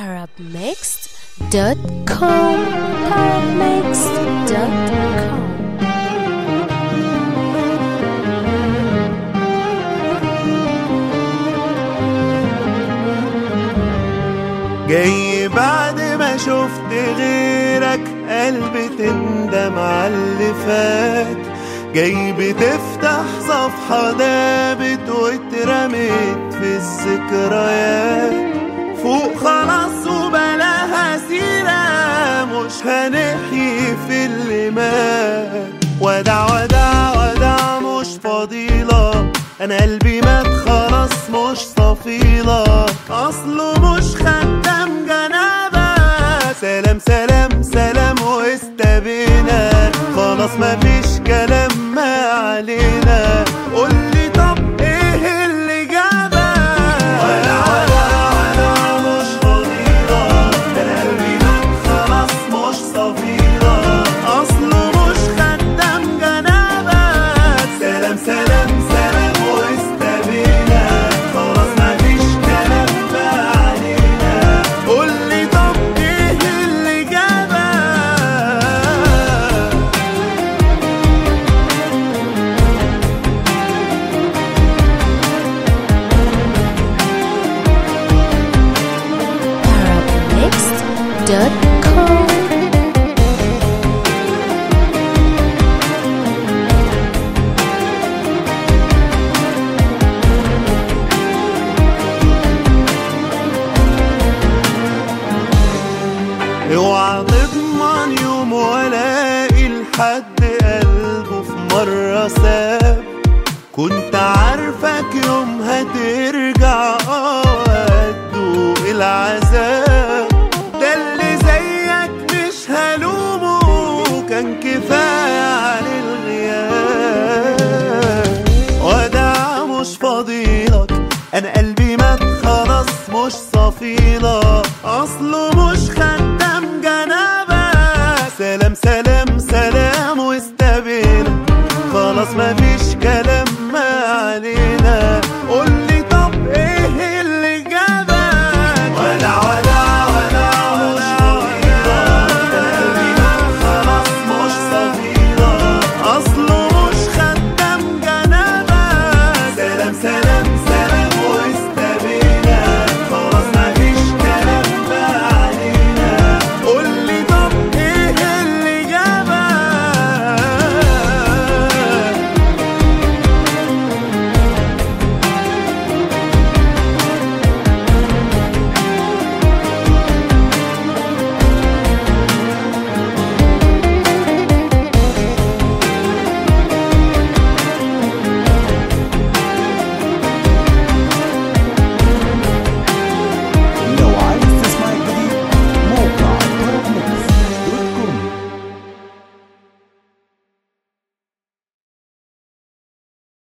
arabmixed.com arabmixed.com جاي بعد ما شفت غيرك قلبي تندم على اللي فات جاي بتفتح صفحة دابت واترمت في الذكريات فوق خلاص وبلاها سيرة مش هنحيي في اللي مات ودع ودع ودع مش فضيلة انا قلبي مات خلاص مش صفيلة اصله مش خدام جنابك سلام سلام سلام واستبينا خلاص مفيش كلام ما علينا قولي طب ايه اللي جابك ولا ولا ولا مش فضيلة انا قلبي مات خلاص مش صفيلة اصله مش خدام جنابك سلام سلام سلام واستبينا خلاص مفيش كلام ما علينا قولي طب ايه اللي جابك arabmixed.com اوعى تضمن يوم ولاقي لحد قلبه في مرة ساب كنت عارفك يوم هترجع اه هتدوق العذاب ده اللي زيك مش هلومه كان كفاية عن الغياب ودع مش فضيلك انا قلبي مات خلاص مش صفيلة اصله مش خدام جنابك سلام سلام سلام واستبينا خلاص مفيش كلام ما علينا قولي